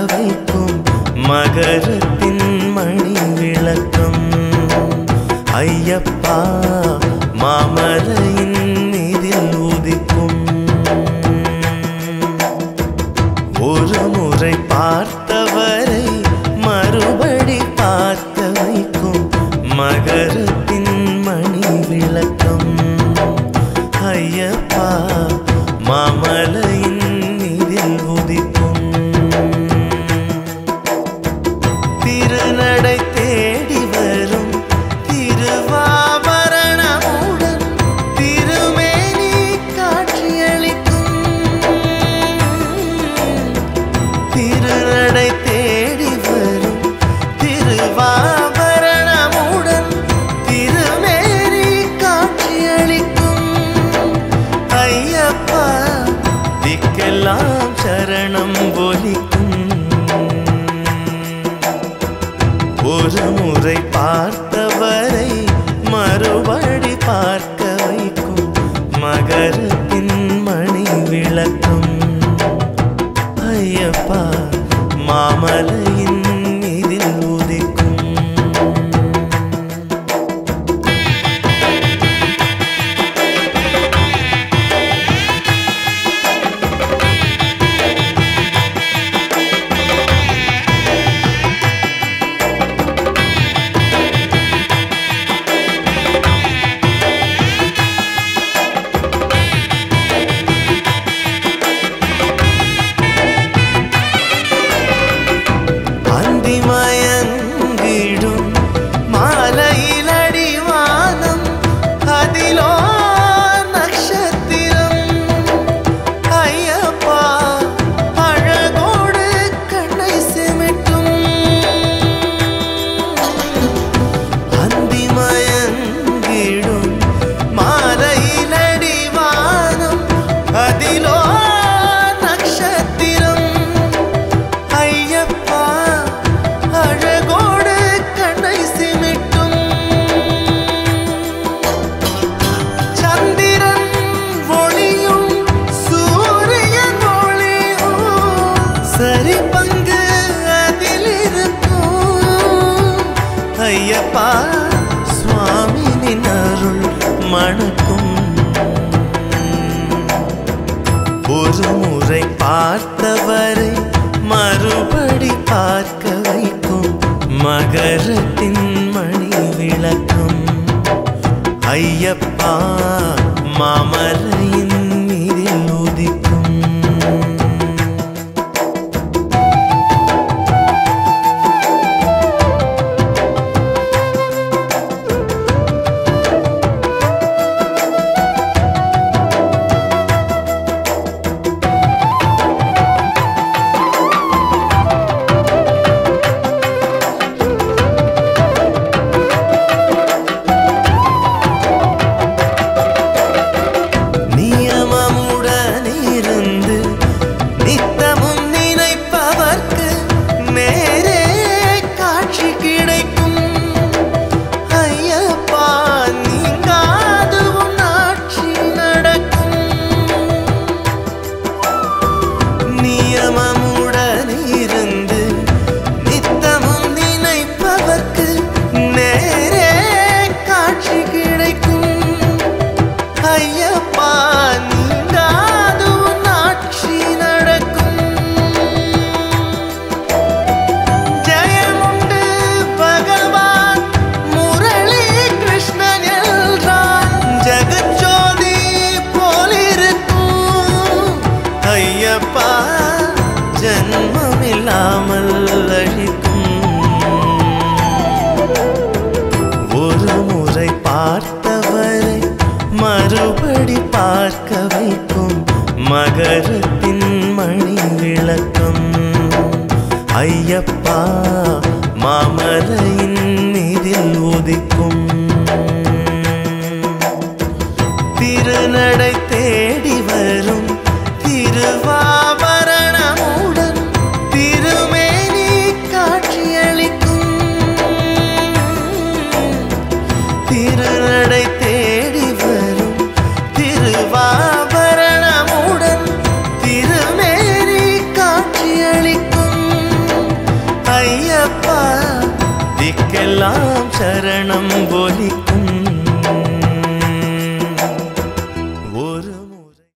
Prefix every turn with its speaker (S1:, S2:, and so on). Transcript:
S1: வைக்கும் மகரத்தின் மணி விளக்கம் ஐயப்பா மாமலையின் இதில் உதிக்கும் ஒரு முறை பார்த்தவரை மறுபடி பார்க்க வைக்கும் மகரத்தின் மணி விளக்கம் ஐயப்பா மாமலையின் இதில் உதிக்கும் திருநடை தேடி வரும் திருவாபரணமுடன் திருமேனி காட்சியளிக்கும் திருநடை தேடி வரும் திருவாபரணமுடன் திருமேனி காட்சியளிக்கும் ஐயப்பா திக்கெல்லாம் சரணம் ஒலிக்கும் ஒரு முறை பார்த்தவரை மறுபடி பார்க்க வைக்கும் மகரத்தின் மணி விளக்கம் ஐயப்பா மாமலையின் இதில் உதிக்கும் அந்திமயங்கிடும் மாலையில் அடிவானம் அதிலோ நட்சத்திரம் ஐயப்பா அழகோடு கண்ணை சிமிட்டும் அந்திமயங்கிடும் மாலையில் அடிவானம் அதிலோ நட்சத்திரம் ஐயப்பா அழகோடு கண்ணை சிமிட்டும் சந்திரன் ஒளியும் சூரியன் ஒளியும் சரி பங்கு அதில் இருக்கும் ஐயப்பா சுவாமினின் அருள் மணக்கும் ஒரு முறை பார்த்தவரை மறுபடி பார்க்க வைக்கும் மகரத்தின் மணி விளக்கம் ஐயப்பா மாமலையின் இதில் உதிக்கும் நியமமுடன் இருந்து நித்தமும் நினைப்பவர்க்கு நேரே காட்சி கிடைக்கும் ஐயப்பா நீங்காது உன் ஆட்சி நடக்கும் நியமமுடன் இருந்து நித்தமும் நினைப்பவர்க்கு நேரே காட்சி கிடைக்கும் ஐயப்பா நீங்காது உன் ஆட்சி நடக்கும் ஜெயமுண்டு பகவான் முரளி கிருஷ்ணன் என்றான் ஜெகஜோதி போலிருக்கும் ஐயப்பா ஜன்மமில்லாமல் அழிக்கும் ஒரு முறை பார்த்தவரை மறுபடி பார்க்க வைக்கும் மகரத்தின் மணி விளக்கம் ஐயப்பா மாமலையின் இதில் உதிக்கும் திருநடை தேடி வரும் திருவாபரணமுடன் திருமேனி காட்சியளிக்கும் திருநடை தேடி வரும் திருவாபரணமுடன் திருமேனி காட்சியளிக்கும் எல்லாம் சரணம் ஒலிக்கும்